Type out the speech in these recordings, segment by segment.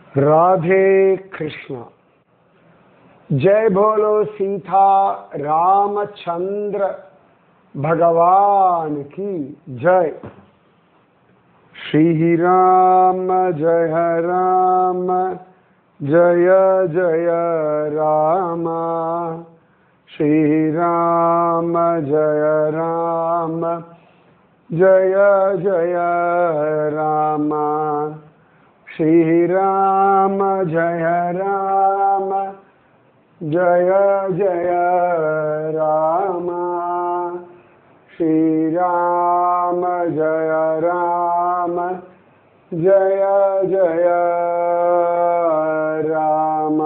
राधे कृष्णा जय बोलो सीता रामचंद्र भगवान की जय श्री राम जय राम जय जय राम श्री राम जय राम जय जय राम श्री राम जय राम जय जय राम श्री राम जय राम जय जय राम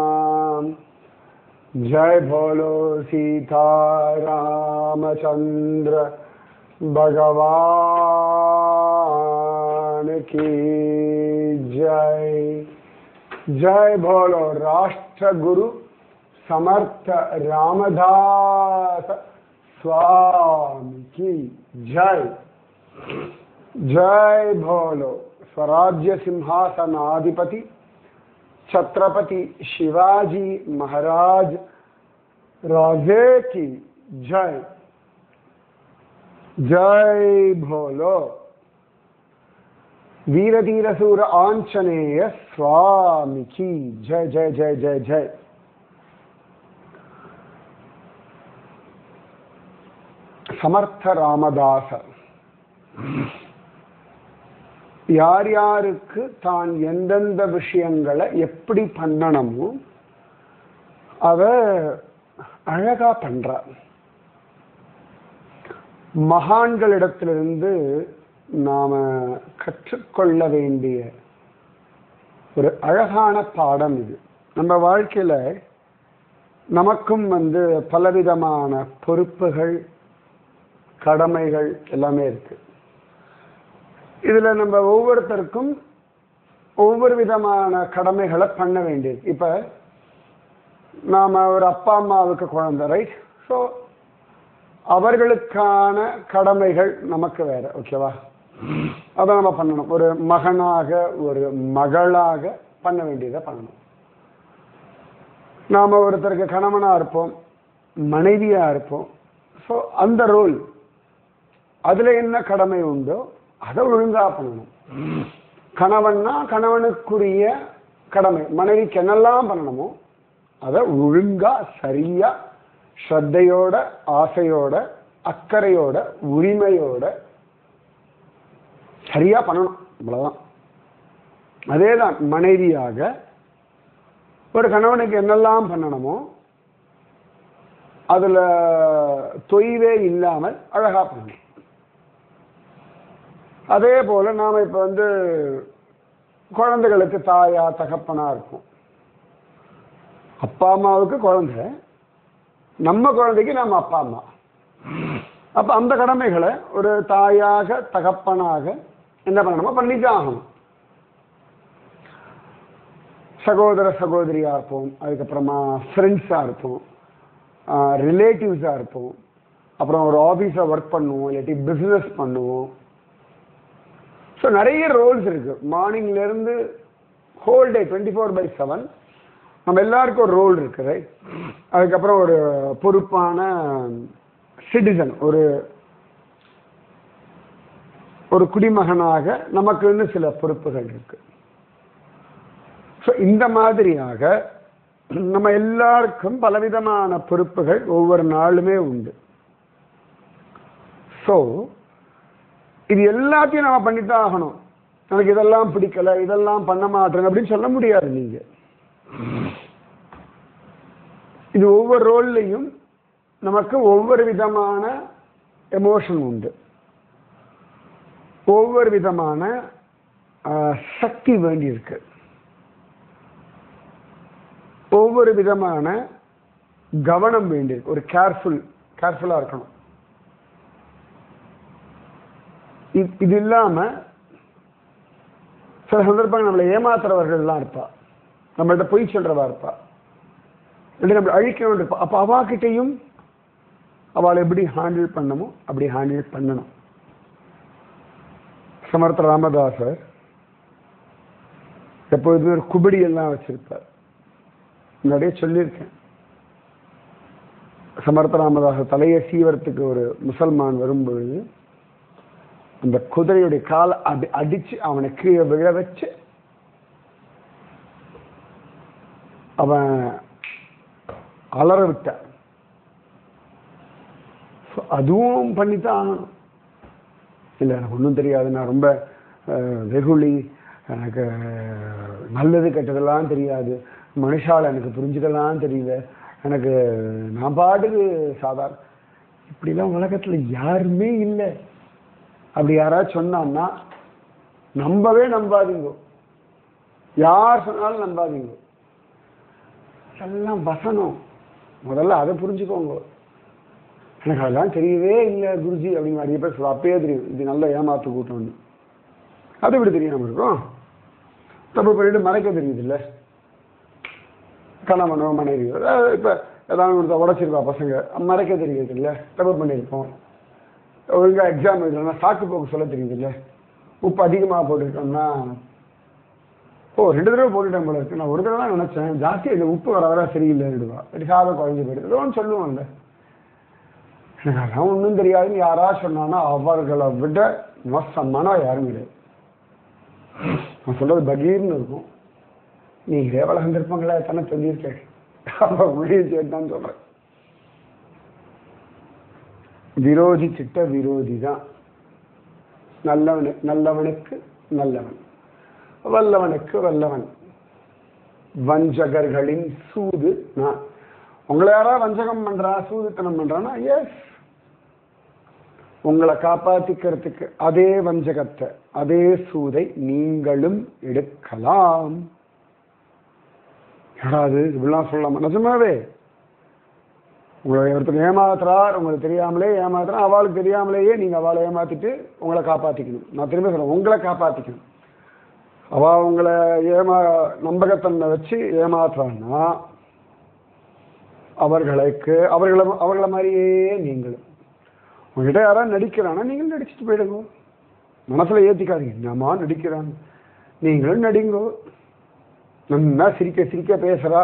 जय भोलो सीता रामचंद्र भगवान की जय जय भोलो राष्ट्र गुरु समर्थ रामदास स्वामी की जय जय भोलो स्वराज्य सिंहासनाधिपति छत्रपति शिवाजी महाराज राजे की जय जय भोलो वीरधीरसूर आंजनेय स्वामी की जय जय जय जय जय சமர்த்த ராமதாசர் யார் யாருக்கு தான் எந்தெந்த விஷயங்களை எப்படி பண்ணணுமோ அத அழகா பண்றார் மகான்களிடத்திலிருந்து நாம கற்றுக்கொள்ள வேண்டிய ஒரு அழகான பாடம் இது நம்ம வாழ்க்கையில நமக்கும் வந்து பலவிதமான பொறுப்புகள் கடமைகள் எல்லாமே இருக்கு இதுல நம்ம ஒவ்வொருத்தருக்கும் ஒவ்வொரு விதமான கடமைகளை பண்ண வேண்டியது இப்ப நாம ஒரு அப்பா அம்மாவுக்கு குழந்தை ரைட் ஸோ அவர்களுக்கான கடமைகள் நமக்கு வேற ஓகேவா அதை நம்ம பண்ணணும் ஒரு மகனாக ஒரு மகளாக பண்ண வேண்டியதை பண்ணணும் நாம ஒருத்தருக்கு கணவனா இருப்போம் மனைவியா இருப்போம் ஸோ அந்த ரோல் அதுல என்ன கடமை உண்டோ அதை ஒழுங்கா பண்ணணும் கணவன்னா கணவனுக்குரிய கடமை மனைவிக்கு என்னெல்லாம் பண்ணணுமோ அதை ஒழுங்கா சரியா ஸ்ரத்தையோட ஆசையோட அக்கறையோட உரிமையோட சரியா பண்ணணும் அவ்வளவுதான் அதேதான் மனைவியாக ஒரு கணவனுக்கு என்னெல்லாம் பண்ணணுமோ அதுல தொய்வே இல்லாமல் அழகா பண்ணணும் அதே போல நாம இப்ப வந்து குழந்தைகளுக்கு தாயா தகப்பனா இருக்கும் அப்பா அம்மாவுக்கு குழந்தை நம்ம குழந்தைக்கு நம்ம அப்பா அம்மா அப்ப அந்த கடமைகளை ஒரு தாயாக தகப்பனாக என்ன பண்ணணுமோ பண்ணித்தான் ஆகணும் சகோதர சகோதரியா இருப்போம் அதுக்கப்புறமா ஃப்ரெண்ட்ஸா இருப்போம் ரிலேட்டிவ்ஸா இருப்போம் அப்புறம் ஒரு ஆஃபீஸில் ஒர்க் பண்ணுவோம் இல்லாட்டி பிஸ்னஸ் பண்ணுவோம் ஸோ நிறைய ரோல்ஸ் இருக்கு மார்னிங்ல இருந்து whole day twenty four by seven நம்ம எல்லாருக்கும் ஒரு ரோல் இருக்கு ரைட் அதுக்கப்புறம் ஒரு பொறுப்பான சிட்டிசன் ஒரு ஒரு குடிமகனாக நமக்குன்னு சில பொறுப்புகள் இருக்கு ஸோ இந்த மாதிரியாக நம்ம எல்லாருக்கும் பலவிதமான பொறுப்புகள் ஒவ்வொரு நாளுமே உண்டு ஸோ இது எல்லாத்தையும் நம்ம பண்ணித்தான் ஆகணும் எனக்கு இதெல்லாம் பிடிக்கல இதெல்லாம் பண்ண மாட்டேங்க அப்படின்னு சொல்ல முடியாது நீங்க இது ஒவ்வொரு ரோல்லையும் நமக்கு ஒவ்வொரு விதமான எமோஷன் உண்டு ஒவ்வொரு விதமான சக்தி வேண்டி இருக்கு ஒவ்வொரு விதமான கவனம் வேண்டியிருக்கு ஒரு கேர்ஃபுல் கேர்ஃபுல்லா இருக்கணும் இது இல்லாம சில சந்தர்ப்பங்கள் நம்மளை ஏமாத்துறவர்கள்லாம் இருப்பா நம்மள்ட்ட பொய் சொல்றவா இருப்பா இல்லை நம்ம அழிக்கணும் இருப்பா அப்ப அவாக்கிட்டையும் அவளை எப்படி ஹேண்டில் பண்ணமோ அப்படி ஹேண்டில் பண்ணணும் சமர்த்த ராமதாசர் எப்பொழுதுமே ஒரு குபடி எல்லாம் வச்சிருப்பார் முன்னாடியே சொல்லியிருக்கேன் சமர்த்தராமதாக தலையை சீவரத்துக்கு ஒரு முசல்மான் வரும்பொழுது அந்த குதிரையுடைய காலை அடி அடிச்சு அவனை கீழே விழ வச்சு அவன் அலற விட்டான் So, அதுவும் பண்ணித்தான் ஆகணும் இல்லை எனக்கு ஒன்றும் தெரியாது நான் ரொம்ப அஹ், வெகுளி எனக்கு அஹ், நல்லது கெட்டதெல்லாம் தெரியாது மனுஷால் எனக்கு புரிஞ்சுக்கலாம் தெரியல எனக்கு நான் பாட்டுக்கு சாதாரண இப்படிலாம் உலகத்தில் யாருமே இல்லை அப்படி யாராவது சொன்னான்னா நம்பவே நம்பாதீங்க யார் சொன்னாலும் நம்பாதீங்க எல்லாம் வசனம் முதல்ல அதை புரிஞ்சுக்கோங்க எனக்கு அதெல்லாம் தெரியவே இல்லை குருஜி அப்படின்னு நிறைய பேர் சொல்ல அப்பயே தெரியும் இது நல்ல ஏமாத்து கூட்டம்னு அது எப்படி தெரியாம இருக்கும் தப்பு பண்ணிட்டு மறைக்க தெரியுது இல்லை கணவனோ மனைவியோ அதாவது இப்ப ஏதாவது கொடுத்தா உடச்சிருப்பா பசங்க மறைக்க தெரியுது இல்லை தப்பு பண்ணியிருப்போம் ஒழுங்கா எக்ஸாம் எழுதலன்னா சாக்கு போக்கு சொல்ல தெரியுது இல்லை உப்பு அதிகமாக போட்டிருக்கோம்னா ஓ ரெண்டு தடவை போட்டுட்டேன் போல இருக்கு நான் ஒரு தடவை தான் நினைச்சேன் ஜாஸ்தி இல்லை உப்பு வர வர சரியில்லைன்னுடுவா இப்படி சாதம் குழஞ்சி போயிடுது ஏதோ ஒன்று சொல்லுவாங்கல்ல எனக்கு அதெல்லாம் ஒன்றும் தெரியாதுன்னு யாரா சொன்னான்னா அவர்களை விட மோசமான யாரும் கிடையாது நான் சொல்றது பகீர்னு இருக்கும் நீங்களே வள சந்தர்ப்பங்களா தானே சொல்லியிருக்கேன் அப்ப உள்ளே சேர்த்தான் சொல்றேன் விரோதி திட்ட விரோதி தான் நல்லவனு நல்லவனுக்கு நல்லவன் வல்லவனுக்கு வல்லவன் வஞ்சகர்களின் சூது நான் உங்களை யாரா வஞ்சகம் பண்றா சூதுத்தனம் பண்றான்னா எஸ் உங்களை காப்பாத்திக்கிறதுக்கு அதே வஞ்சகத்தை அதே சூதை நீங்களும் எடுக்கலாம் யாராவது இப்படிலாம் சொல்லலாமா நிஜமாவே உங்களை ஒருத்தர் ஏமாத்துறார் உங்களுக்கு தெரியாமலே ஏமாத்துறா அவளுக்கு தெரியாமலேயே நீங்க அவளை ஏமாத்திட்டு உங்களை காப்பாத்திக்கணும் நான் திரும்ப சொல்றேன் உங்களை காப்பாத்திக்கணும் அவ உங்களை ஏமா நம்பகத்தன்மை வச்சு ஏமாத்துறான்னா அவர்களுக்கு அவர்களை அவர்களை மாதிரியே நீங்களும் உங்ககிட்ட யாராவது நடிக்கிறானா நீங்களும் நடிச்சுட்டு போயிடுங்க மனசுல ஏத்திக்காதீங்க என்னம்மா நடிக்கிறாங்க நீங்களும் நடிங்கோ நல்லா சிரிக்க சிரிக்க பேசுறா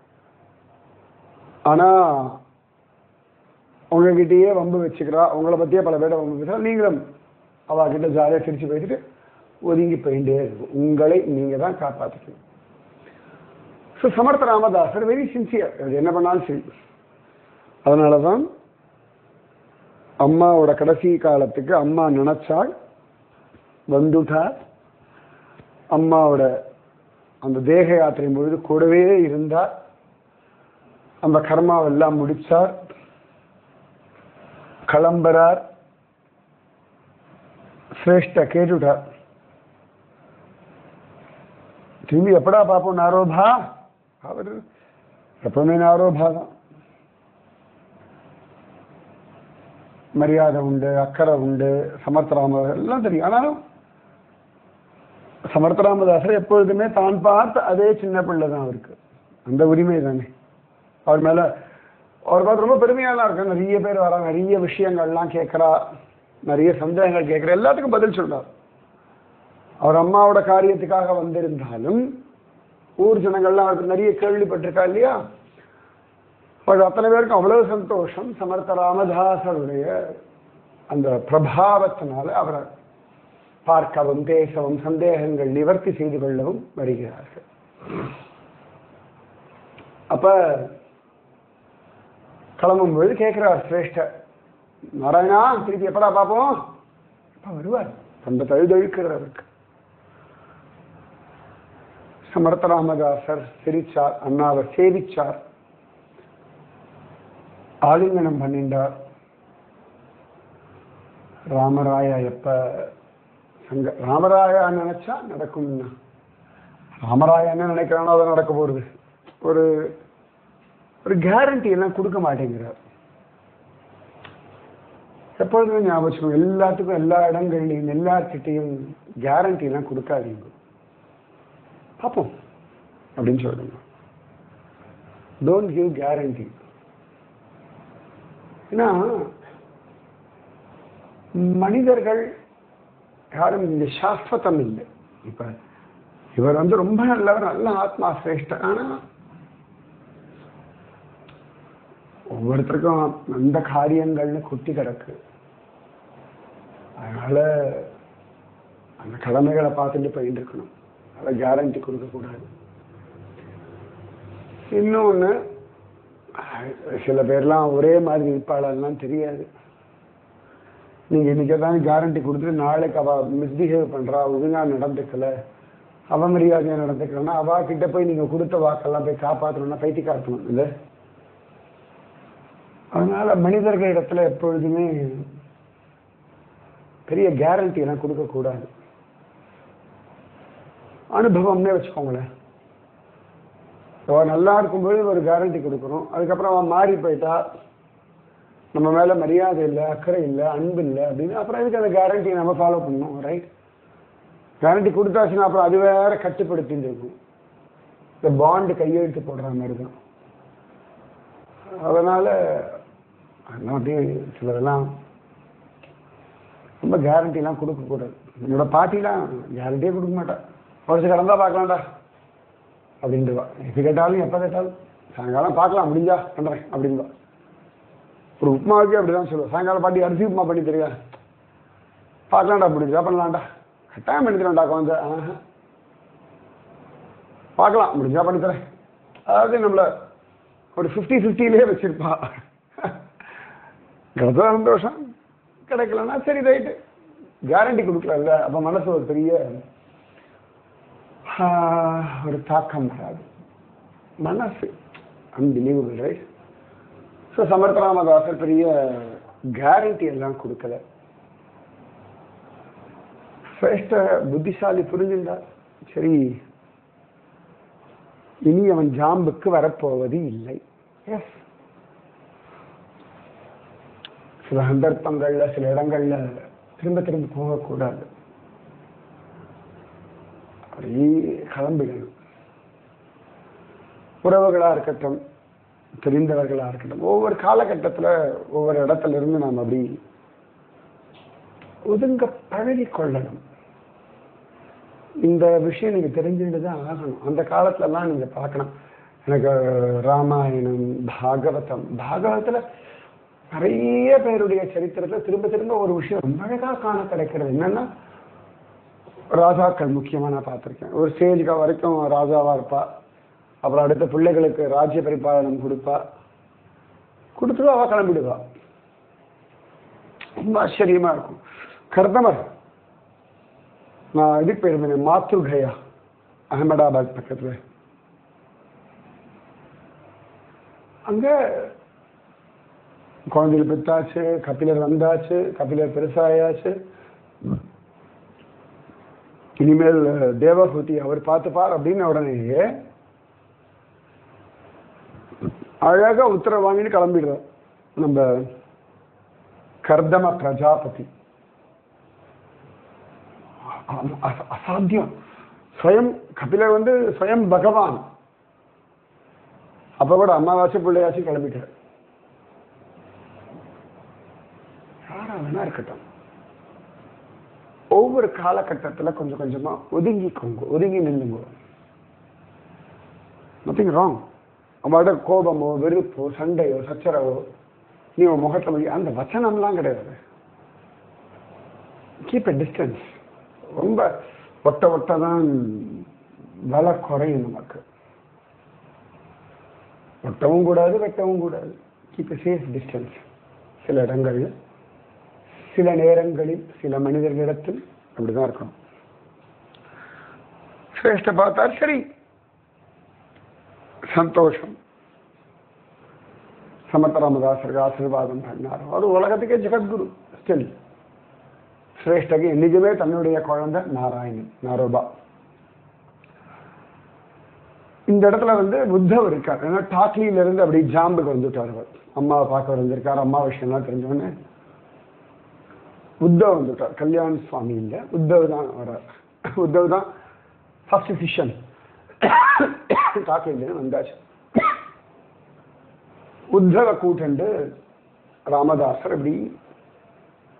ஆனா உங்ககிட்டயே வம்பு வச்சுக்கிறா உங்களை பத்தியே பல பேரை வம்பு பேசுறா நீங்களும் அவகிட்ட ஜாலியாக சிரிச்சு பேசிட்டு ஒதுங்கி போயிட்டே இருக்கும் உங்களை நீங்க தான் காப்பாற்றிக்கணும் ஸோ சமர்த்த ராமதாசர் வெரி சின்சியர் அது என்ன பண்ணாலும் சரி அதனால தான் அம்மாவோட கடைசி காலத்துக்கு அம்மா நினைச்சால் வந்துட்டார் அம்மாவோட அந்த தேக யாத்திரையின் பொழுது கூடவே இருந்தார் அந்த கர்மாவெல்லாம் முடிச்சார் கிளம்புறார் சிரேஷ்ட கேட்டுட்டார் திரும்பி எப்படா பார்ப்போம் நாரோபா அவர் எப்பவுமே நாரோபா தான் மரியாதை உண்டு அக்கறை உண்டு சமர்த்தராமதாசர் எல்லாம் தெரியும் ஆனாலும் சமர்த்தராமதாசர் எப்பொழுதுமே தான் பார்த்த அதே சின்ன பிள்ளை தான் அவருக்கு அந்த உரிமை தானே அவர் மேல அவர் பார்த்து ரொம்ப பெருமையாலாம் இருக்கு நிறைய பேர் வரா நிறைய விஷயங்கள்லாம் கேட்கறா நிறைய சந்தேகங்கள் கேட்கற எல்லாத்துக்கும் பதில் சொல்றார் அவர் அம்மாவோட காரியத்துக்காக வந்திருந்தாலும் ஊர் ஜனங்கள்லாம் அவருக்கு நிறைய கேள்விப்பட்டிருக்கா இல்லையா அவர் அத்தனை பேருக்கும் அவ்வளவு சந்தோஷம் சமர்த்த ராமதாசருடைய அந்த பிரபாவத்தினால அவரை பார்க்கவும் பேசவும் சந்தேகங்கள் நிவர்த்தி செய்து கொள்ளவும் வருகிறார்கள் அப்ப கிளம்பும் பொழுது கேட்கிறார் சிரேஷ்ட நாராயணா திருப்பி எப்படா பார்ப்போம் எப்ப வருவார் அந்த தழுதழுக்கிறார் அவருக்கு சமர்த்த ராமதாசர் சிரிச்சார் அண்ணாவை சேவிச்சார் ஆலிங்கனம் பண்ணிண்டார் ராமராயா எப்ப சங்க ராமராயா நினைச்சா நடக்கும்னா ராமராயா என்ன நினைக்கிறானோ அதை நடக்க போறது ஒரு ஒரு கேரண்டி எல்லாம் கொடுக்க மாட்டேங்கிறார் எப்பொழுதுமே ஞாபகம் வச்சுக்கோங்க. எல்லாத்துக்கும் எல்லா இடங்கள்லையும் எல்லார்கிட்டையும் கேரண்டி எல்லாம் கொடுக்காதீங்க பார்ப்போம் அப்படின்னு சொல்லுங்க டோன்ட் கிவ் கேரண்டி ஏன்னா மனிதர்கள் யாரும் இங்க சாஸ்வதம் இல்லை இப்ப இவர் வந்து ரொம்ப நல்லவர் நல்ல ஆத்மா சிரேஷ்டர் ஆனா ஒவ்வொருத்தருக்கும் அந்த காரியங்கள்னு குட்டி கிடக்கு அதனால அந்த கடமைகளை பார்த்துட்டு போயிட்டு இருக்கணும் அதை கேரண்டி கொடுக்கக்கூடாது இன்னொன்று சில பேர்லாம் ஒரே மாதிரி இருப்பாளெல்லாம் தெரியாது நீங்கள் இன்னைக்கு தான் கேரண்டி கொடுத்துட்டு நாளைக்கு அவள் மிஸ்பிஹேவ் பண்ணுறா ஒழுங்கா நடந்துக்கல அவமரியாதையாக நடந்துக்கலன்னா அவ கிட்ட போய் நீங்கள் கொடுத்த வாக்கெல்லாம் போய் காப்பாற்றணும்னா பைத்தி காட்டணும் இல்லை அதனால மனிதர்கள் இடத்துல எப்பொழுதுமே பெரிய கேரண்டி எல்லாம் கொடுக்கக்கூடாது அனுபவம்னே வச்சுக்கோங்களேன் அவன் நல்லா இருக்கும்போது ஒரு கேரண்டி கொடுக்குறோம் அதுக்கப்புறம் அவன் மாறி போயிட்டா நம்ம மேல மரியாதை இல்லை அக்கறை இல்லை அன்பு இல்லை அப்படின்னு அப்புறம் இதுக்கு அந்த கேரண்டியை நம்ம ஃபாலோ பண்ணணும் ரைட் கேரண்டி கொடுத்தாச்சுன்னா அப்புறம் அது வேற கட்டுப்படுத்திட்டு இருக்கும் இந்த பாண்டு கையெழுத்து போடுற மாதிரி தான் அதனால அதெல்லாம் அப்படியே சிலதெல்லாம் ரொம்ப கேரண்டிலாம் கொடுக்கக்கூடாது என்னோட பாட்டிலாம் கேரண்டியே கொடுக்க மாட்டா வருஷம் கடந்தா பார்க்கலாம்டா அப்படின்ட்டுவா எப்போ கேட்டாலும் எப்போ கேட்டாலும் சாயங்காலம் பார்க்கலாம் முடிஞ்சா பண்ணுறேன் அப்படின்பா ஒரு உப்புமாவுக்கே அப்படி தான் சொல்லுவேன் சாயங்காலம் பாட்டி அரிசி உப்புமா பண்ணி தெரியா பார்க்கலாம்டா முடிஞ்சா பண்ணலாம்டா கட்டாயம் பண்ணி தரேன்டா கொஞ்சம் ஆஹா. பார்க்கலாம் முடிஞ்சா பண்ணி தரேன் அதாவது நம்மள ஒரு ஃபிஃப்டி ஃபிஃப்டிலேயே வச்சிருப்பா கிடைச்சா சந்தோஷம் கிடைக்கலன்னா சரி ரைட்டு கேரண்டி கொடுக்கலல்ல அப்போ மனசு ஒரு பெரிய ஆஹ், ஒரு தாக்கம் வராது மனசு அன்பிலீவபிள் ரைட் ஸோ சமர்த்தராமதாசர் பெரிய கேரண்டி எல்லாம் கொடுக்கல சிரேஷ்ட புத்திசாலி புரிஞ்சிருந்தா சரி இனி அவன் ஜாம்புக்கு வரப்போவது இல்லை எஸ் சில சந்தர்ப்பங்கள்ல சில இடங்கள்ல திரும்ப திரும்ப போகக்கூடாது அப்படியே கிளம்பிடணும் உறவுகளா இருக்கட்டும் தெரிந்தவர்களா இருக்கட்டும் ஒவ்வொரு காலகட்டத்துல ஒவ்வொரு இடத்துல இருந்து நாம் அப்படி ஒதுங்க பழகி கொள்ளணும் இந்த விஷயம் நீங்க தெரிஞ்சுட்டு தான் ஆகணும் அந்த காலத்துலலாம் நீங்க பார்க்கணும் எனக்கு ராமாயணம் பாகவதம் பாகவதத்துல நிறைய பேருடைய சரித்திரத்துல திரும்ப திரும்ப ஒரு விஷயம் ரொம்ப அழகா காண கிடைக்கிறது என்னன்னா ராஜாக்கள் முக்கியமா நான் பார்த்திருக்கேன் ஒரு ஸ்டேஜுக்கு வரைக்கும் ராஜாவா இருப்பா அப்புறம் அடுத்த பிள்ளைகளுக்கு ராஜ்ய பரிபாலனம் கொடுப்பா கொடுத்துட்டு அவ கிளம்பிடுவா ரொம்ப ஆச்சரியமா இருக்கும் கர்தமர் நான் இதுக்கு போயிருந்தேன் மாத்ருகயா அகமதாபாத் பக்கத்துல அங்க குழந்தைகள் பெற்றாச்சு கபிலர் வந்தாச்சு கபிலர் பெருசாயாச்சு இனிமேல் தேவஹூதி அவர் பார்த்துப்பார் அப்படின்னு உடனேயே அழகா உத்தரவு வாங்கிட்டு கிளம்பிடுறோம் நம்ம கர்தம பிரஜாபதி அ- அ- அசாத்தியம் ஸ்வயம் கபிலர் வந்து ஸ்வயம் பகவான் அப்ப கூட அம்மாவாசி பிள்ளையாச்சு கிளம்பிட்டார் யாரா வேணா இருக்கட்டும் ஒவ்வொரு காலகட்டத்துல கொஞ்சம் கொஞ்சமா ஒதுங்கிக்கோங்க ஒதுங்கி நில்லுங்க நத்திங் ராங் அவட கோபமோ வெறுப்போ சண்டையோ சச்சரவோ நீ உன் முகத்துல போய் அந்த வச்சனம்லாம் கிடையாது கீப் எ டிஸ்டன்ஸ் ரொம்ப ஒட்ட ஒட்ட தான் விலை குறையும் நமக்கு ஒட்டவும் கூடாது வெட்டவும் கூடாது கீப் எ சேஃப் டிஸ்டன்ஸ் சில இடங்கள்ல சில நேரங்களில் சில மனிதர்களிடத்தில் அப்படிதான் இருக்கணும் சிரேஷ்ட பார்த்தா சரி சந்தோஷம் சமத்த ராமதாசருக்கு ஆசீர்வாதம் பண்ணார் அவர் உலகத்துக்கே ஜெகத்குரு ஸ்டில் சிரேஷ்டக்கு என்னைக்குமே தன்னுடைய குழந்தை நாராயணன் நாரோபா இந்த இடத்துல வந்து புத்தவர் இருக்கார் ஏன்னா டாக்லியில இருந்து அப்படி ஜாம்புக்கு வந்துட்டார் அவர் அம்மாவை பார்க்க வந்திருக்கார் அம்மா விஷயம்லாம் தெரிஞ்சவொடனே உத்தவ் வந்துட்டார் கல்யாண் சுவாமி இல்லை உத்தவ் தான் வரார் உத்தவ் தான் ஃபர்ஸ்ட் சிஷன் டாக்லியிலேருந்து வந்தாச்சு உத்தவ கூட்டண்டு ராமதாசர் இப்படி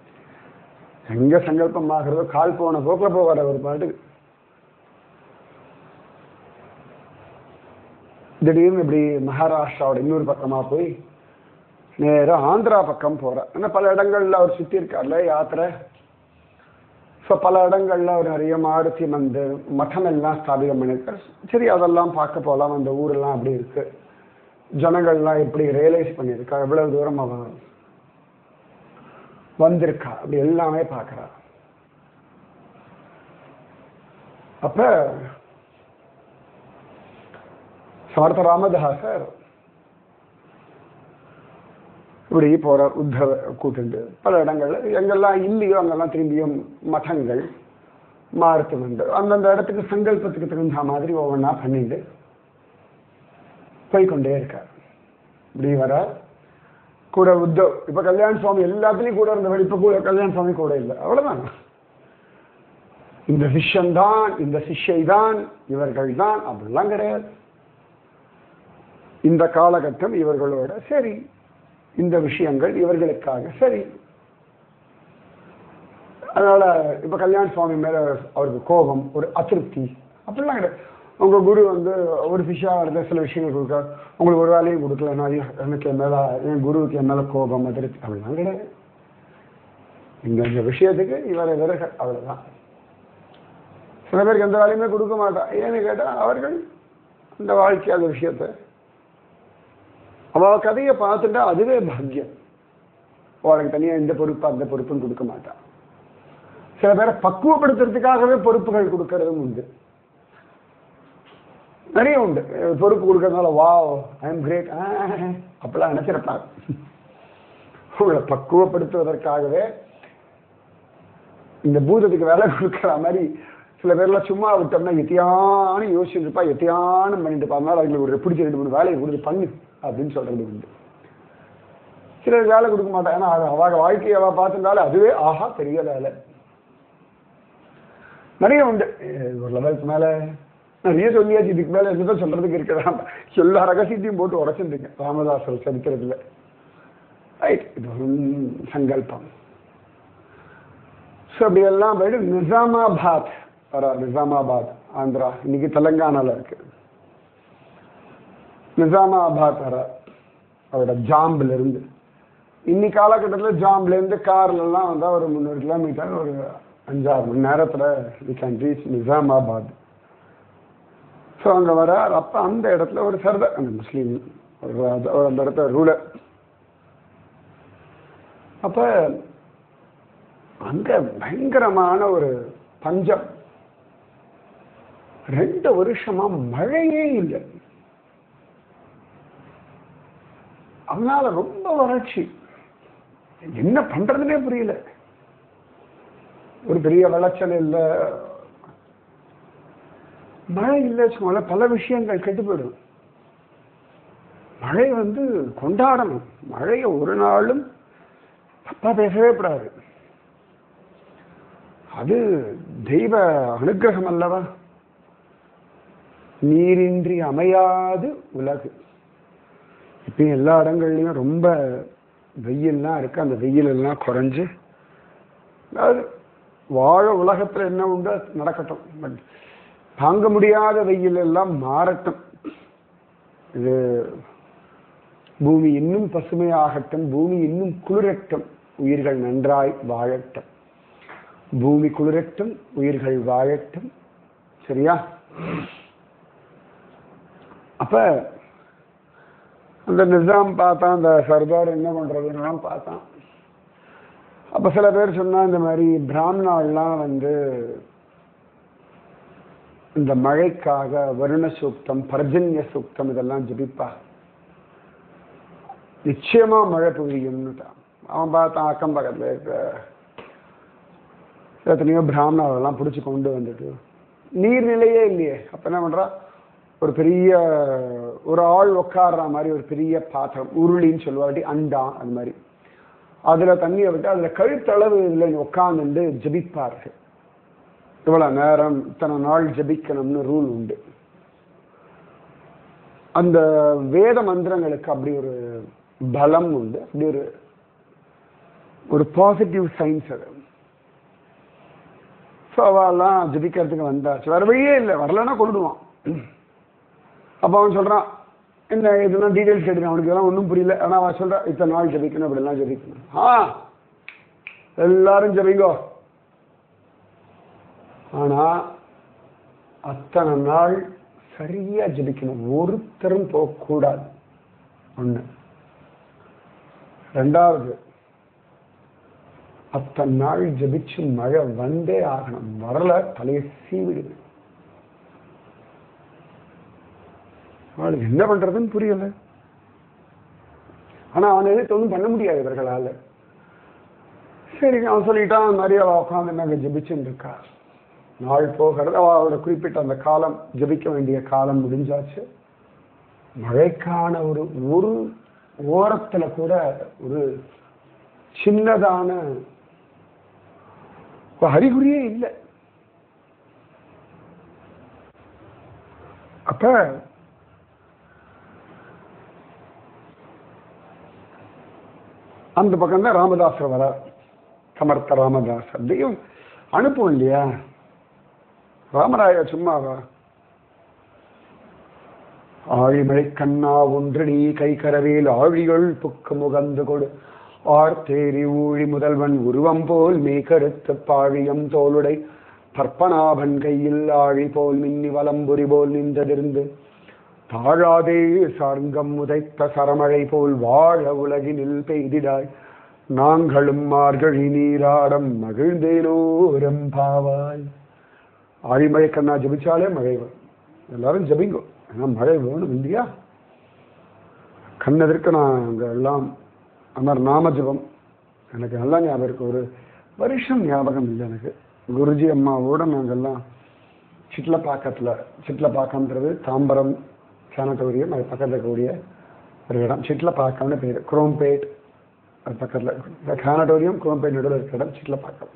எங்க சங்கல்பம் ஆகிறதோ கால் போன போக்கில் போவார் அவர் பாட்டுக்கு திடீர்னு இப்படி மகாராஷ்டிராவோட இன்னொரு பக்கமா போய் நேரா ஆந்திரா பக்கம் போறார் ஏன்னா பல இடங்கள்ல அவர் சுத்தி இருக்கார்ல யாத்திரை ஸோ பல இடங்கள்ல அவர் நிறைய மாருதி மந்திர் மடம் எல்லாம் ஸ்தாபிதம் பண்ணியிருக்கார் சரி அதெல்லாம் பார்க்க போகலாம் அந்த ஊரெல்லாம் அப்படி இருக்கு ஜனங்கள்லாம் எப்படி ரியலைஸ் பண்ணியிருக்கா எவ்வளவு தூரம் அவன் வந்திருக்கா அப்படி எல்லாமே பார்க்கறா அப்ப சமர்த்த ராமதாசர் இப்படி போறார் உத்தவ கூட்டுண்டு பல இடங்கள்ல எங்கெல்லாம் இல்லையோ அங்கெல்லாம் திரும்பியும் மதங்கள் மாறுத்து வந்து அந்தந்த இடத்துக்கு சங்கல்பத்துக்கு தகுந்த மாதிரி ஒவ்வொன்றா பண்ணிட்டு போய்க்கொண்டே இருக்கார் இப்படி வர கூட உத்தவ் இப்ப கல்யாண சுவாமி எல்லாத்துலயும் கூட இருந்தவர் இப்ப கூட கல்யாண சுவாமி கூட இல்லை அவ்வளவுதான் இந்த சிஷ்யன் தான் இந்த சிஷ்யை தான் இவர்கள் தான் அப்படிலாம் கிடையாது இந்த காலகட்டம் இவர்களோட சரி இந்த விஷயங்கள் இவர்களுக்காக சரி அதனால இப்ப கல்யாண சுவாமி மேல அவருக்கு கோபம் ஒரு அதிருப்தி அப்படிலாம் கிடையாது உங்க குரு வந்து ஒரு சிஷ்யா இருந்த சில விஷயங்கள் கொடுக்காரு உங்களுக்கு ஒரு வேலையும் கொடுக்கலன்னா ஐயோ, எனக்கு என் மேல என் குருவுக்கு என் மேல கோபம் அதிருப்தி அப்படிலாம் கிடையாது இந்த இந்த விஷயத்துக்கு இவரை விறகு அவ்வளவுதான் சில பேருக்கு எந்த வேலையுமே கொடுக்க மாட்டான் ஏன்னு கேட்டா அவர்கள் அந்த வாழ்க்கை அந்த விஷயத்தை அவ கதையை பார்த்துட்டா அதுவே பாக்கியம் அவளுக்கு தனியா இந்த பொறுப்பு அந்த பொறுப்புன்னு கொடுக்க மாட்டான் சில பேரை பக்குவப்படுத்துறதுக்காகவே பொறுப்புகள் கொடுக்கறதும் உண்டு நிறைய உண்டு அஹ் பொறுப்பு கொடுக்கறதுனால வா ஐ எம் கிரேட் அப்பெல்லாம் நினைச்சிருப்பாங்க உங்களை பக்குவப்படுத்துவதற்காகவே இந்த பூதத்துக்கு வேலை கொடுக்குற மாதிரி சில பேர்லாம் சும்மா விட்டோம்னா எத்தியானு யோசிச்சுட்டு இருப்பா எத்தியானும் பண்ணிட்டு இருப்பா அதனால அவங்களுக்கு ஒரு பிடிச்ச ரெண்டு மூணு வேலையை கொடுத்து பண்ணு அப்படின்னு சொல்றது உண்டு சிலர் வேலை கொடுக்க மாட்டாங்க ஏன்னா அது அவங்க வாழ்க்கையை அவ பார்த்துட்டாலும் அதுவே ஆஹா பெரிய வேலை நிறைய உண்டு அஹ் ஒரு லெவலுக்கு மேல நிறைய சொல்லியாச்சு இதுக்கு மேல எதுவும் சொல்றதுக்கு இருக்கிறான் எல்லா ரகசியத்தையும் போட்டு உடச்சிருந்துங்க ராமதாசர் சரித்திரத்துல ரைட் இது ஒரு சங்கல்பம் ஸோ அப்படி எல்லாம் போயிட்டு நிசாமாபாத் வரா நிசாமாபாத் ஆந்திரா இன்னைக்கு தெலங்கானால இருக்கு நிசாமாபாத் வர அவரோட ஜாம்பில் இருந்து இன்னி காலகட்டத்தில் ஜாம்ல இருந்து கார்ல எல்லாம் வந்தா ஒரு முந்நூறு கிலோமீட்டர் ஒரு அஞ்சாறு மணி நேரத்துல we can reach Nizamabad so அங்க வர அப்ப அந்த இடத்துல ஒரு சர்தார் அந்த முஸ்லீம் ஒரு ராஜா- ஒரு அந்த இடத்துல ரூலர் அப்ப அங்க பயங்கரமான ஒரு பஞ்சம் ரெண்டு வருஷமா மழையே இல்லை அதனால ரொம்ப வறட்சி என்ன பண்றதுனே புரியல ஒரு பெரிய விளைச்சல் இல்லை மழை இல்லை வச்சுக்கோங்கள பல விஷயங்கள் கெட்டு போயிடும் மழை வந்து கொண்டாடணும் மழையை ஒரு நாளும் தப்பா பேசவே கூடாது அது தெய்வ அனுக்கிரகம் அல்லவா நீரின்றி அமையாது உலகு இப்போ எல்லா இடங்கள்லையும் ரொம்ப வெயில்லாம் இருக்கு அந்த வெயில் எல்லாம் குறைஞ்சு அதாவது வாழ உலகத்துல என்ன உண்டோ அது நடக்கட்டும் பட் தாங்க முடியாத வெயில் எல்லாம் மாறட்டும் இது பூமி இன்னும் பசுமையாகட்டும் பூமி இன்னும் குளிரட்டும் உயிர்கள் நன்றாய் வாழட்டும் பூமி குளிரட்டும் உயிர்கள் வாழட்டும் சரியா அப்ப அந்த நிசாம் பார்த்தான் அந்த சர்தார் என்ன பண்றதுன்னெல்லாம் பார்த்தான் அப்ப சில பேர் சொன்னா இந்த மாதிரி பிராமணாலாம் வந்து இந்த மழைக்காக வருண சூக்தம் பர்ஜன்ய சூக்தம் இதெல்லாம் ஜபிப்பா நிச்சயமா மழை பெய்யும்னுட்டான் அவன் பார்த்தான் அக்கம் பக்கத்துல இருக்க எத்தனையோ பிராமணர்கள்லாம் பிடிச்சி கொண்டு வந்துட்டு நீர்நிலையே இல்லையே அப்ப என்ன பண்றா ஒரு பெரிய ஒரு ஆள் உட்கார்ற மாதிரி ஒரு பெரிய பாத்திரம் உருளின்னு சொல்லுவாட்டி அண்டா அது மாதிரி அதுல தண்ணியை விட்டு அதுல கழுத்தளவு இதுல உட்கார்ந்துட்டு ஜபிப்பார்கள் இவ்வளவு நேரம் இத்தனை நாள் ஜபிக்கணும்னு ரூல் உண்டு அந்த வேத மந்திரங்களுக்கு அப்படி ஒரு பலம் உண்டு அப்படி ஒரு ஒரு பாசிட்டிவ் சயின்ஸ் அது ஸோ அவெல்லாம் ஜபிக்கிறதுக்கு வந்தாச்சு வேற வழியே இல்லை வரலன்னா கொள்ளுடுவான் அப்போ அவன் சொல்றான் என்ன இதெல்லாம் டீடைல்ஸ் கேட்டு அவனுக்கு இதெல்லாம் ஒன்றும் புரியல ஆனால் அவன் சொல்கிறா இத்தனை நாள் ஜபிக்கணும் அப்படிலாம் ஜபிக்கணும் ஆ எல்லாரும் ஜபிங்கோ ஆனால் அத்தனை நாள் சரியா ஜபிக்கணும் ஒருத்தரும் போகக்கூடாது ஒன்று ரெண்டாவது அத்தனை நாள் ஜபிச்சு மழை வந்தே ஆகணும் வரல தலையை சீவிடுது அவளுக்கு என்ன பண்றதுன்னு புரியல ஆனா அவனை எதிர்த்து ஒன்றும் பண்ண முடியாது இவர்களால சரி அவன் சொல்லிட்டான் அந்த மாதிரி அவள் உட்காந்து நாங்கள் ஜபிச்சுட்டு இருக்கா நாள் போகிறது அவளோட குறிப்பிட்ட அந்த காலம் ஜபிக்க வேண்டிய காலம் முடிஞ்சாச்சு மழைக்கான ஒரு ஒரு ஓரத்துல கூட ஒரு சின்னதான ஒரு அறிகுறியே இல்லை அப்ப அந்த பக்கம் தான் ராமதாசர் வர சமர்த்த ராமதாசர் தெய்வம் அனுப்பும் இல்லையா ராமராயா சும்மாவா ஆழிமழை கண்ணா ஒன்று நீ கை கரவேல் ஆழிகள் புக்கு முகந்து கொடு ஆர்த்தேரி ஊழி முதல்வன் உருவம் போல் மே கருத்து பாழியம் தோளுடை பற்பனாபன் கையில் ஆழி போல் மின்னி வலம்புரி போல் நின்றதிருந்து தாழாதே சார்ங்கம் உதைத்த சரமழை போல் வாழ உலகினில் பெய்திடாய் நாங்களும் மார்கழி நீராடம் மகிழ்ந்தேனோரம் பாவாய் ஆழிமழை கண்ணா ஜபிச்சாலே மழை வரும் எல்லாரும் ஜபிங்கோ ஏன்னா மழை வேணும் இல்லையா கண்ணெதிர்க்க நான் அங்கே எல்லாம் அமர் நாம ஜபம் எனக்கு நல்லா ஞாபகம் இருக்கு ஒரு வருஷம் ஞாபகம் இல்லை எனக்கு குருஜி அம்மாவோட நாங்கெல்லாம் சிட்லப்பாக்கத்தில் சிட்லப்பாக்கம்ன்றது தாம்பரம் சானட்டோரியம் அது பக்கத்தில் இருக்கக்கூடிய ஒரு இடம் சிட்லப்பாக்கம்னு பேர் குரோம்பேட் அது பக்கத்தில் சானட்டோரியம் குரோம்பேட் நடுவில் இருக்கிற இடம் சிட்லப்பாக்கம்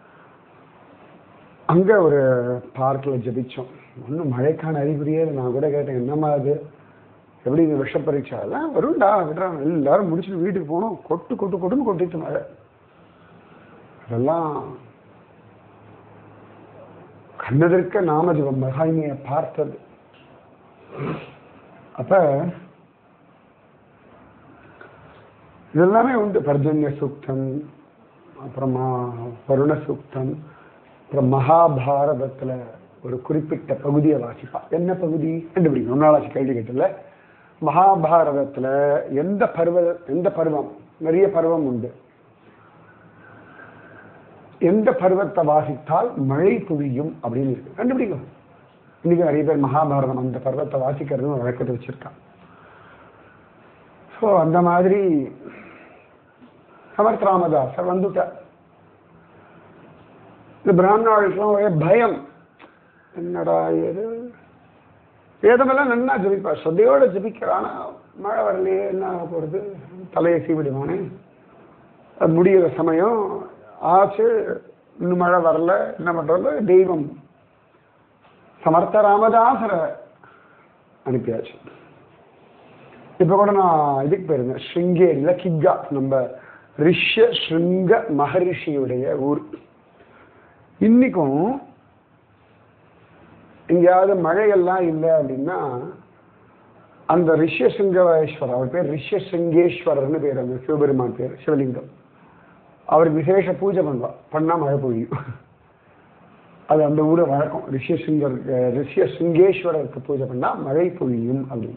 அங்கே ஒரு பார்க்கில் ஜபிச்சோம் ஒன்றும் மழைக்கான அறிகுறியே இல்லை. நான் கூட கேட்டேன் என்னம்மா அது எப்படி இந்த விஷ பரீட்சை எல்லாம் வரும்டா விடுறாங்க எல்லாரும் முடிச்சுட்டு வீட்டுக்கு போனோம் கொட்டு கொட்டு கொட்டுன்னு கொட்டிட்டு மழை அதெல்லாம் கண்ணதற்க நாமஜபம் மகாயினியை பார்த்தது அப்ப இதெல்லாமே உண்டு பர்ஜன்ய சூக்தம் அப்புறமா வருண சூக்தம் அப்புறம் மகாபாரதத்துல ஒரு குறிப்பிட்ட பகுதியை வாசிப்பா என்ன பகுதி கண்டுபிடிக்கணும் ஒன்னாளாச்சு கேள்வி கேட்டல மகாபாரதத்துல எந்த பருவ எந்த பருவம் நிறைய பருவம் உண்டு எந்த பருவத்தை வாசித்தால் மழை பொழியும் அப்படின்னு இருக்கு கண்டுபிடிக்கும் இன்னைக்கு நிறைய பேர் மகாபாரதம் அந்த பருவத்தை வாசிக்கிறதுன்னு ஒரு வழக்கத்தை வச்சிருக்கான் ஸோ அந்த மாதிரி சமர்த் ராமதாசர் வந்துட்டார் இந்த பிராமணர்களுக்கெல்லாம் ஒரே பயம் என்னடா இது வேதமெல்லாம் நன்னா ஜபிப்பா ஸ்ரத்தையோட ஜபிக்கிறான் மழை வரலையே என்ன ஆக போகிறது தலையை சீவிடுவானே அது முடிகிற சமயம் ஆச்சு இன்னும் மழை வரல என்ன பண்றது தெய்வம் சமர்த்த ராமதாசரை அனுப்பியாச்சு இப்போ கூட நான் இதுக்கு போயிருந்தேன் ஸ்ருங்கேரியில் கிக்கா நம்ம ரிஷ்ய ஸ்ருங்க மகரிஷியுடைய ஊர் இன்னைக்கும் எங்கேயாவது மழையெல்லாம் இல்லை அப்படின்னா அந்த ரிஷ்யசிங்கேஸ்வரர் அவர் பேர் ரிஷ்யசிங்கேஸ்வரர்னு பேர் அந்த சிவபெருமான் பேர் சிவலிங்கம் அவருக்கு விசேஷ பூஜை பண்ணுவா பண்ணா மழை பொழியும் அது அந்த ஊரை வழக்கம் ரிஷ்யசிங்கர் ரிஷ்யசிங்கேஸ்வரருக்கு பூஜை பண்ணா மழை பொழியும் அப்படின்னு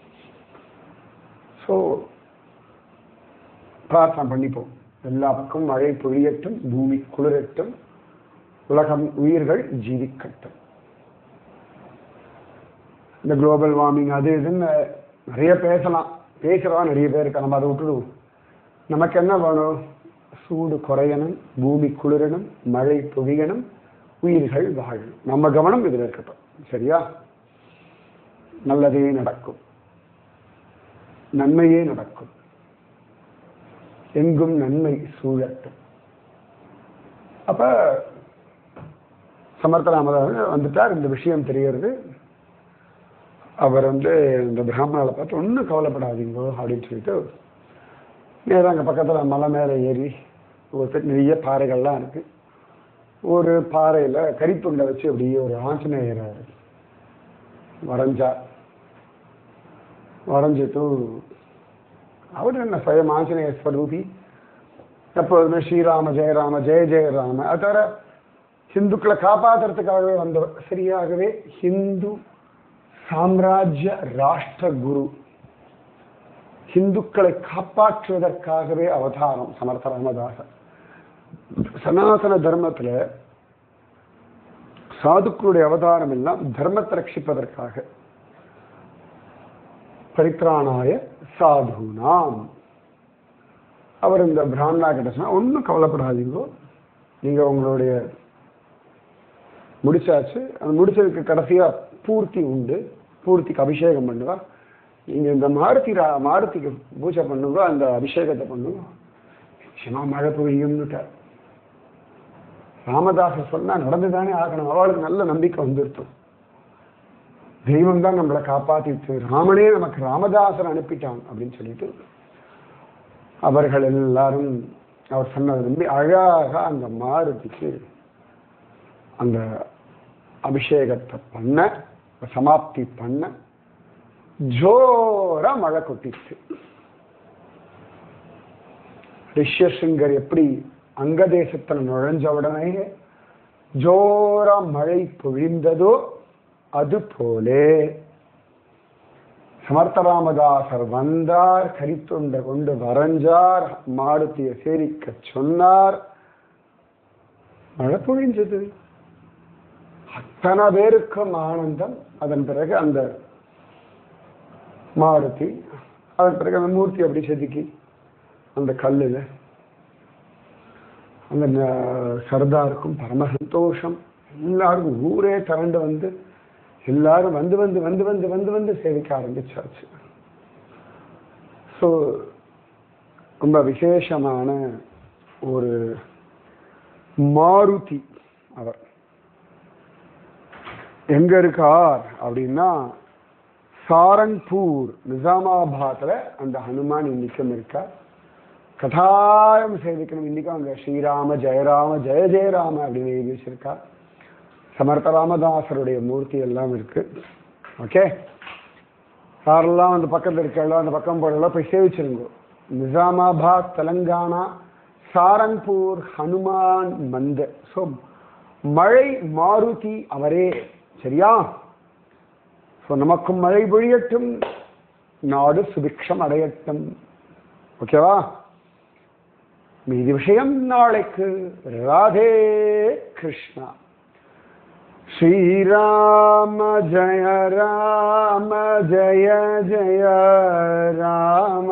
ஸோ பிரார்த்தனை பண்ணிப்போம் எல்லா பக்கமும் மழை பொழியட்டும் பூமி குளிரட்டும் உலகம் உயிர்கள் ஜீவிக்கட்டும் இந்த குளோபல் வார்மிங் அது இதுன்னு நிறைய பேசலாம் பேசுறவா நிறைய பேர் இருக்கா நம்ம அதை விட்டுடுவோம் நமக்கு என்ன வேணும் சூடு குறையணும் பூமி குளிரணும் மழை பொழியணும் உயிர்கள் வாழணும் நம்ம கவனம் இதில் இருக்கட்டும் சரியா நல்லதே நடக்கும் நன்மையே நடக்கும் எங்கும் நன்மை சூழட்டும் அப்ப சமர்த்த ராமதாஸ் வந்துட்டார் இந்த விஷயம் தெரியறது அவர் வந்து இந்த பிராமணாவை பார்த்து ஒன்றும் கவலைப்படாதீங்க அப்படின்னு சொல்லிட்டு நேராக அங்கே பக்கத்தில் மலை மேலே ஏறி ஒரு பெ- நிறைய பாறைகள்லாம் இருக்கு ஒரு பாறையில் கரித்துண்டை வச்சு அப்படியே ஒரு ஆஞ்சநேயரை வரைஞ்சார் வரைஞ்சிட்டு அவர் என்ன ஸ்வயம் ஆஞ்சநேய ஸ்வரூபி எப்பொழுதுமே ஸ்ரீராம ஜெயராம ஜெய ஜெயராம அது தவிர ஹிந்துக்களை காப்பாத்துறதுக்காகவே வந்தவர் சரியாகவே ஹிந்து சாம்ராஜ்ய ராஷ்டிர குரு ஹிந்துக்களை காப்பாற்றுவதற்காகவே அவதாரம் சமர்த்த ராமதாசர் சனாதன தர்மத்துல சாதுக்களுடைய அவதாரம் எல்லாம் தர்மத்தை ரட்சிப்பதற்காக பரித்ராணாய சாதுனாம் அவர் இந்த பிராமணா கிட்ட சொன்னா ஒன்றும் கவலைப்படாதீங்கோ நீங்க உங்களுடைய முடிச்சாச்சு அந்த முடிச்சதுக்கு கடைசியா பூர்த்தி உண்டு பூர்த்திக்கு அபிஷேகம் பண்ணுவா நீங்க இந்த மாருதி ரா- மாருதிக்கு பூஜை பண்ணுங்க அந்த அபிஷேகத்தை பண்ணுங்க நிச்சயமா மழை பெய்யும்னுட்டார் ராமதாசர் சொன்னா நடந்துதானே ஆகணும் அவளுக்கு நல்ல நம்பிக்கை வந்துருத்தோம் தெய்வம் தான் நம்மளை காப்பாத்திட்டு ராமனே நமக்கு ராமதாசர் அனுப்பிட்டான் அப்படின்னு சொல்லிட்டு அவர்கள் எல்லாரும் அவர் சொன்னதை நம்பி அழகாக அந்த மாருதிக்கு அந்த அபிஷேகத்தை பண்ண சமாப்தி பண்ண ஜோரா மழை கொட்டிச்சு ரிஷ்யசிங்கர் எப்படி அங்கதேசத்தில் நுழைஞ்ச உடனே ஜோரா மழை பொழிந்ததோ அது போலே சமர்த்தராமதாசர் வந்தார் கரித்துண்டை கொண்டு வரைஞ்சார் மாருதியை சேரிக்க சொன்னார் மழை பொழிஞ்சது அத்தனை பேருக்கும் ஆனந்தம் அதன் பிறகு அந்த மாருதி அதன் பிறகு அந்த மூர்த்தி அப்படி செதுக்கி அந்த கல்லுல அந்த ந- சர்தாருக்கும் பரம சந்தோஷம் எல்லாருக்கும் ஊரே திரண்டு வந்து எல்லாரும் வந்து வந்து வந்து வந்து வந்து வந்து சேவிக்க ஆரம்பிச்சாச்சு ஸோ ரொம்ப விசேஷமான ஒரு மாருதி அவர் எங்க இருக்கார் அப்படின்னா சாரங்பூர் நிஜாமாபாத்ல அந்த ஹனுமான் இன்னைக்கும் இருக்கார் கட்டாயம் சேவிக்கணும் இன்னைக்கும் அங்க ஸ்ரீராம ஜெயராம ஜெய ஜெயராம அப்படின்னு எழுதி வச்சிருக்கார் சமர்த்த ராமதாசருடைய மூர்த்தி எல்லாம் இருக்கு ஓகே யாரெல்லாம் அந்த பக்கத்தில் இருக்காளோ அந்த பக்கம் போடலாம் போய் சேவிச்சிருங்க நிஜாமாபாத் தெலங்கானா சாரங்பூர் ஹனுமான் மந்தர் ஸோ மழை மாருதி அவரே சரியா ஸோ நமக்கும் மழை பொழியட்டும் நாடு சுபிக்ஷம் அடையட்டும் ஓகேவா மீதி விஷயம் நாளைக்கு ராதே கிருஷ்ணா श्रीराम जय राम जय जय राम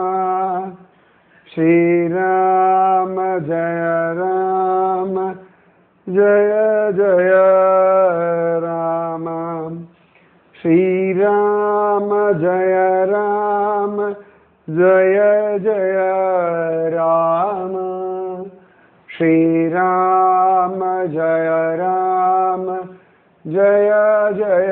श्रीराम जय राम जय जय राम श्रीराम जय राम जय जय राम श्रीराम जय राम जय जय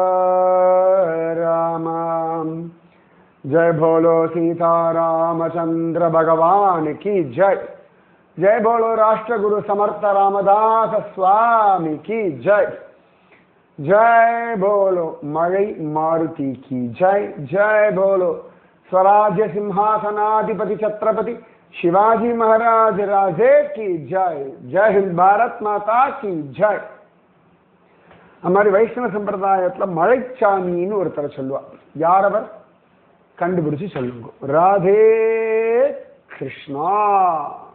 राम जय भोलो सीता रामचंद्र भगवान की जय जय बोलो राष्ट्र गुरु समर्थ रामदास स्वामी की जय जय बोलो मड़ई मारुति की जय जय बोलो स्वराज्य सिंहासनाधिपति छत्रपति शिवाजी महाराज राजे की जय जय हिंद भारत माता की जय அந்த மாதிரி வைஷ்ணவ சம்பிரதாயத்துல மழைச்சாமின்னு ஒருத்தரை சொல்லுவா யார் அவர் கண்டுபிடிச்சு சொல்லுங்க ராதே கிருஷ்ணா